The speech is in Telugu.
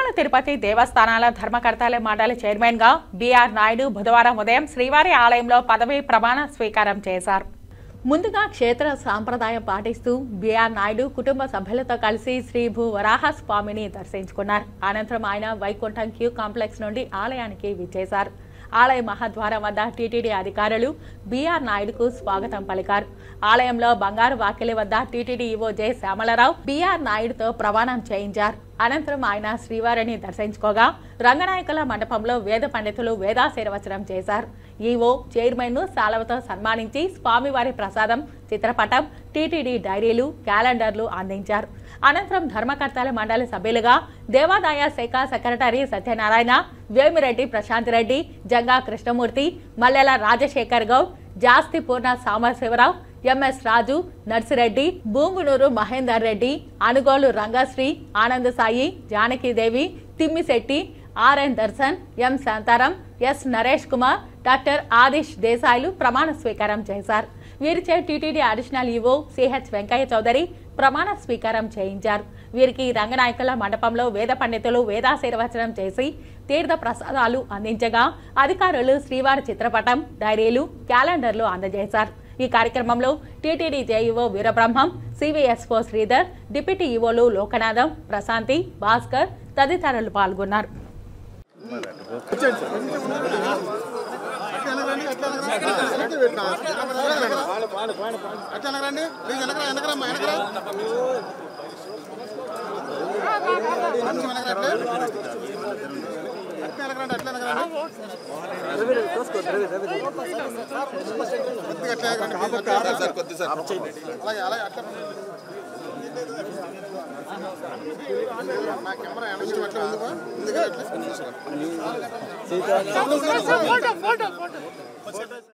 తిరుమల తిరుపతి దేవస్థానాల ధర్మకర్తల మండలి చైర్మన్ గా బీఆర్ నాయుడు బుధవారం ఉదయం శ్రీవారి ఆలయంలో పదవీ ప్రమాణ స్వీకారం చేశారు ముందుగా క్షేత్ర సాంప్రదాయం పాటిస్తూ బీఆర్ నాయుడు కుటుంబ సభ్యులతో కలిసి శ్రీ భూ వరాహ స్వామిని దర్శించుకున్నారు అనంతరం ఆయన వైకుంఠం క్యూ కాంప్లెక్స్ నుండి ఆలయానికి విచ్చేశారు ఆలయ మహాద్వారం వద్ద టీటీడీ అధికారులు బీఆర్ నాయుడుకు స్వాగతం పలికారు ఆలయంలో బంగారు వాకిలి వద్ద TTD EO J Shyamala Rao B R నాయుడుతో ప్రమాణం చేయించారు అనంతరం ఆయన శ్రీవారిని దర్శించుకోగా రంగనాయకుల మండపంలో వేద పండితులు వేదాశీర్వచనం చేశారు ఈవో చైర్మన్ ను శాలవతో సన్మానించి స్వామివారి ప్రసాదం చిత్రపటం టీటీడీ డైరీలు క్యాలెండర్లు అందించారు అనంతరం ధర్మకర్తల మండలి సభ్యులుగా దేవాదాయ శాఖ secretary Satyanarayana Vemireddy Prashanth Reddy Janga Krishnamurthy Mallela Rajasekhar Goud Jasti Purna Sambasiva Rao M S Raju Narsireddy Bhumgunuru Mahender Reddy Anugolu Rangasri Ananda Sai Janaki Devi Thimmisetty R N Darshan M Shantharam S Naresh Kumar doctor Adish దేశాయ్లు ప్రమాణ స్వీకారం చేశారు వీరిచే TTD additional EO C H Venkaiah Chowdary ప్రమాణ స్వీకారం చేయించారు వీరికి రంగనాయకుల మండపంలో వేద పండితులు వేదాశీర్వచనం చేసి తీర్థ ప్రసాదాలు అందించగా అధికారులు శ్రీవారి చిత్రపటం డైరీలు క్యాలెండర్లు అందజేశారు ఈ కార్యక్రమంలో TTD JEO Veerabrahmam CVSO Sridhar deputy ఈవోలు లోకనాథం ప్రశాంతి భాస్కర్ తదితరులు పాల్గొన్నారు అట్లా రండి ప్లీజ్ వెనకరా వెనకరమ్మా వెనకరా కొంచెం వెనకరా అట్లే అట్లా వెనకరండి అట్లా వెనకరండి కొద్దిగా అట్లా వెనకరండి సార్ కొద్ది సార్ అలాగే అలాగే అట్లా నా కెమెరా వెనక నుంచి అట్లా ఉంది ముందుగా అట్లా